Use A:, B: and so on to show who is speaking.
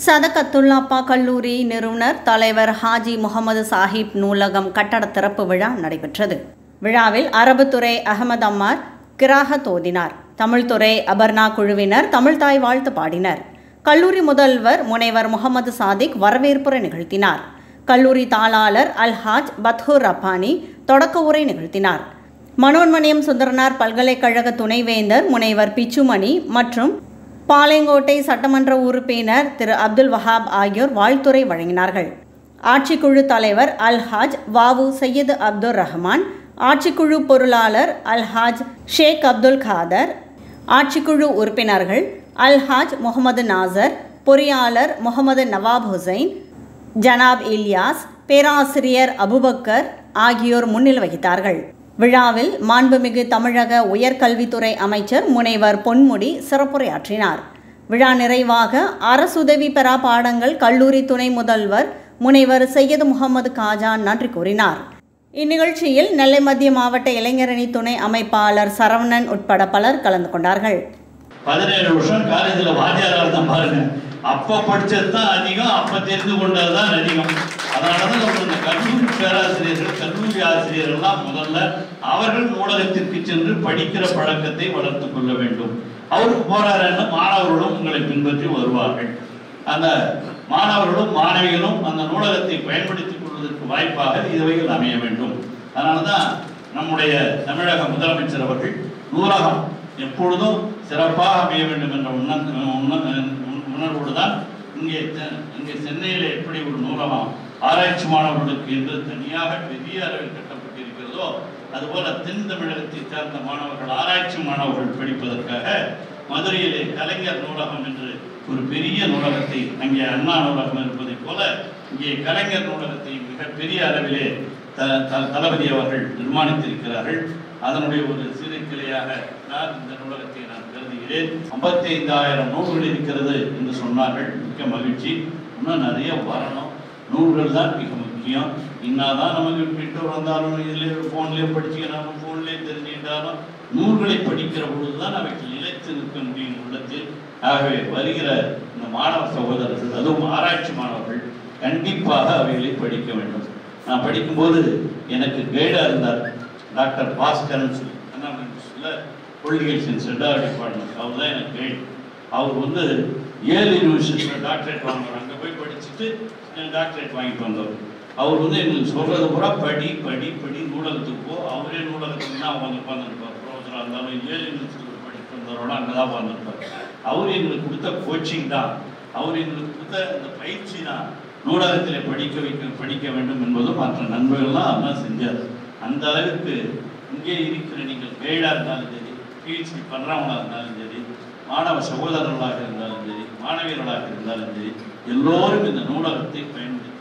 A: சதகத்துல்லாப்பா கல்லூரி நிறுவனர் தலைவர் ஹாஜி முகமது சாஹிப் நூலகம் கட்டட திறப்பு விழா நடைபெற்றது விழாவில் அரபுத்துறை அகமது அம்மார் கிராகத் ஓதினார் தமிழ்துறை அபர்ணா குழுவினர் தமிழ்தாய் வாழ்த்து பாடினர் கல்லூரி முதல்வர் முனைவர் முகமது சாதிக் வரவேற்புரை நிகழ்த்தினார் கல்லூரி தாளாளர் அல்ஹாஜ் பத்ஹூர் ரப்பானி தொடக்க உரை நிகழ்த்தினார் மனோன்மணியம் சுந்தரனார் பல்கலைக்கழக துணைவேந்தர் முனைவர் பிச்சுமணி மற்றும் பாளையங்கோட்டை சட்டமன்ற உறுப்பினர் திரு அப்துல் வஹாப் ஆகியோர் வாழ்த்துரை வழங்கினார்கள் ஆட்சிக்குழு தலைவர் அல்ஹாஜ் வாவு சையது அப்துல் ரஹ்மான் ஆட்சிக்குழு பொருளாளர் அல்ஹாஜ் ஷேக் அப்துல் காதர் ஆட்சிக்குழு உறுப்பினர்கள் அல்ஹாஜ் முகமது நாசர் பொறியாளர் முகமது நவாப் ஹுசைன் ஜனாப் இல்யாஸ் பேராசிரியர் அபுபக்கர் ஆகியோர் முன்னிலை வகித்தார்கள் விழாவில் மாண்புமிகு தமிழக உயர்கல்வித்துறை அமைச்சர் முனைவர் பொன்முடி சிறப்புரையாற்றினார் விழா நிறைவாக அரசுதவி பெறா பாடங்கள் கல்லூரி துணை முதல்வர் முனைவர் சையது முகமது காஜா நன்றி கூறினார் இந்நிகழ்ச்சியில் நெல்லை மத்திய மாவட்ட இளைஞரணி துணை அமைப்பாளர் சரவணன் உட்பட பலர் கலந்து கொண்டார்கள்
B: பதினேழு வருஷம் காலேஜில் வாத்தியாரா இருந்தேன் பாருங்க அப்ப படிச்சது தான் அதிகம் அப்ப தெரிந்து கொண்டது தான் அதிகம் அதனாலதான் நம்ம இந்த கல்லூரி பேராசிரியர்கள் கல்லூரி ஆசிரியர்கள் எல்லாம் முதல்ல அவர்கள் நூலகத்திற்கு சென்று படிக்கிற பழக்கத்தை வளர்த்துக் கொள்ள வேண்டும் அவருக்கு போறாருன்னா மாணவர்களும் உங்களை பின்பற்றி வருவார்கள் அந்த மாணவர்களும் மாணவிகளும் அந்த நூலகத்தை பயன்படுத்திக் கொள்வதற்கு வாய்ப்பாக இதுவைகள் அமைய வேண்டும் அதனாலதான் நம்முடைய தமிழக முதலமைச்சர் அவர்கள் நூலகம் எப்பொழுதும் சிறப்பாக அமைய வேண்டும் என்ற உணர் உணர்- உணர்வோடு தான் இங்கே செ- இங்கே சென்னையில் எப்படி ஒரு நூலகம் ஆராய்ச்சி மாணவர்களுக்கு என்று தனியாக பெரிய அளவில் கட்டப்பட்டிருக்கிறதோ அதுபோல தென் தமிழகத்தை சார்ந்த மாணவர்கள் ஆராய்ச்சி மாணவர்கள் படிப்பதற்காக மதுரையிலே கலைஞர் நூலகம் என்று ஒரு பெரிய நூலகத்தை அங்கே அண்ணா நூலகம் இருப்பதைப் போல இங்கே கலைஞர் நூலகத்தை மிகப்பெரிய அளவிலே த- த- தளபதி அவர்கள் நிர்மாணித்திருக்கிறார்கள் அதனுடைய ஒரு சிறு கிளையாக நான் இந்த நூலகத்தை நான் கருதுகிறேன் ஐம்பத்தி ஐந்தாயிரம் நூல்கள் இருக்கிறது என்று சொன்னார்கள் மிக்க மகிழ்ச்சி இன்னும் நிறைய வரணும் நூல்கள் தான் மிக முக்கியம் இன்னாதான் நமக்கு பெற்றோர் வந்தாலும் இதுலேயே ஃபோன்லேயே படிச்சுக்கிறாலும் ஃபோன்லேயே தெரிஞ்சுக்கிட்டாலும் நூல்களை படிக்கிற பொழுதுதான் அவைகள் நிலைத்து நிற்க முடியும் உள்ளத்தில் ஆகவே வருகிற இந்த மாணவ சகோதரர்கள் அதுவும் ஆராய்ச்சி மாணவர்கள் கண்டிப்பாக அவைகளை படிக்க வேண்டும் நான் படிக்கும்போது எனக்கு கைடாக இருந்தார் டாக்டர் பாஸ்கரன் சொல்லி அண்ணா யூனிவர்சிட்டியில் பொலிட்டிக்கல் சயின்ஸ் ரெண்டாவது டிபார்ட்மெண்ட் அவர் தான் எனக்கு கைடு அவர் வந்து ஏழு யூனிவர்சிட்டியில் டாக்டரேட் வாங்குவார் அங்கே போய் படிச்சுட்டு டாக்டரேட் வாங்கிட்டு வந்தவர் அவர் வந்து எங்களுக்கு சொல்றது பூரா படி படி படி நூலகத்துக்கு போ அவரே நூலகத்துக்கு தான் உட்காந்து உட்காந்துருப்பார் ப்ரொஃபஸராக இருந்தாலும் ஏழு யூனிவர்சிட்டியில் படிச்சுட்டு வந்தவரோட அங்கே தான் உட்காந்துருப்பார் அவர் எங்களுக்கு கொடுத்த கோச்சிங் தான் அவர் எங்களுக்கு கொடுத்த அந்த பயிற்சி தான் நூலகத்தில் படிக்க வைக்க படிக்க வேண்டும் என்பதும் மற்ற நண்பர்கள்லாம் அதான் செஞ்சார் அந்த அளவுக்கு இங்கே இருக்கிற நீங்கள் கைடாக இருந்தாலும் சரி பிஹெச்டி பண்ணுறவங்களாக இருந்தாலும் சரி மாணவ சகோதரர்களாக இருந்தாலும் சரி மாணவியர்களாக இருந்தாலும் சரி எல்லோரும் இந்த நூலகத்தை பயன்படுத்தி